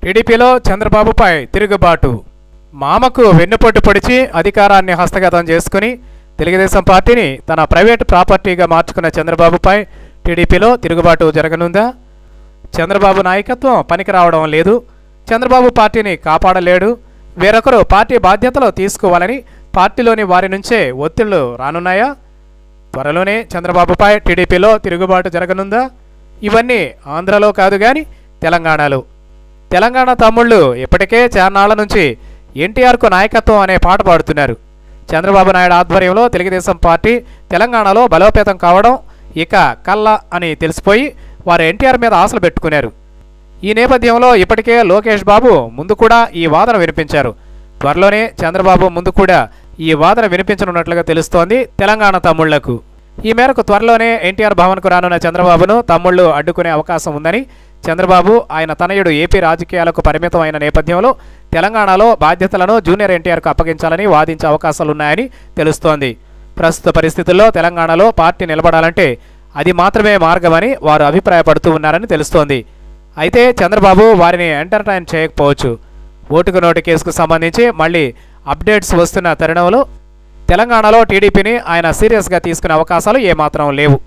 టీడీపీలో చంద్రబాబుపై తిరుగుబాటు మామకు వెన్నుపోటు పొడిచి అధికారాన్ని హస్తగతం చేసుకుని తెలుగుదేశం పార్టీని తన ప్రైవేటు ప్రాపర్టీగా మార్చుకున్న చంద్రబాబుపై టీడీపీలో తిరుగుబాటు జరగనుందా చంద్రబాబు నాయకత్వం పనికి రావడం లేదు చంద్రబాబు పార్టీని కాపాడలేడు వేరొకరు పార్టీ బాధ్యతలు తీసుకోవాలని పార్టీలోని వారి నుంచే ఒత్తిళ్లు రానున్నాయా త్వరలోనే చంద్రబాబుపై టీడీపీలో తిరుగుబాటు జరగనుందా ఇవన్నీ ఆంధ్రలో కాదు కానీ తెలంగాణలో తెలంగాణ తమ్ముళ్ళు ఇప్పటికే చాన్నాళ్ల నుంచి ఎన్టీఆర్కు నాయకత్వం అనే పాట పాడుతున్నారు చంద్రబాబు నాయుడు ఆధ్వర్యంలో తెలుగుదేశం పార్టీ తెలంగాణలో బలోపేతం కావడం ఇక కళ్ళ అని తెలిసిపోయి వారు ఎన్టీఆర్ మీద ఆశలు పెట్టుకున్నారు ఈ నేపథ్యంలో ఇప్పటికే లోకేష్ బాబు ముందు కూడా ఈ వాదన వినిపించారు త్వరలోనే చంద్రబాబు ముందు కూడా ఈ వాదన వినిపించనున్నట్లుగా తెలుస్తోంది తెలంగాణ తమ్ముళ్లకు ఈ మేరకు త్వరలోనే ఎన్టీఆర్ భవన్కు రానున్న చంద్రబాబును తమ్ముళ్లు అడ్డుకునే అవకాశం ఉందని చంద్రబాబు ఆయన తనయుడు ఏపీ రాజకీయాలకు పరిమితం అయిన నేపథ్యంలో తెలంగాణలో బాధ్యతలను జూనియర్ ఎన్టీఆర్కు అప్పగించాలని వాదించే అవకాశాలున్నాయని తెలుస్తోంది ప్రస్తుత పరిస్థితుల్లో తెలంగాణలో పార్టీ నిలబడాలంటే అది మాత్రమే మార్గమని వారు అభిప్రాయపడుతూ ఉన్నారని తెలుస్తోంది అయితే చంద్రబాబు వారిని ఎంటర్టైన్ చేయకపోవచ్చు ఓటుకు నోటు కేసుకు సంబంధించి మళ్ళీ అప్డేట్స్ వస్తున్న తరుణంలో తెలంగాణలో టీడీపీని ఆయన సీరియస్గా తీసుకునే అవకాశాలు ఏమాత్రం లేవు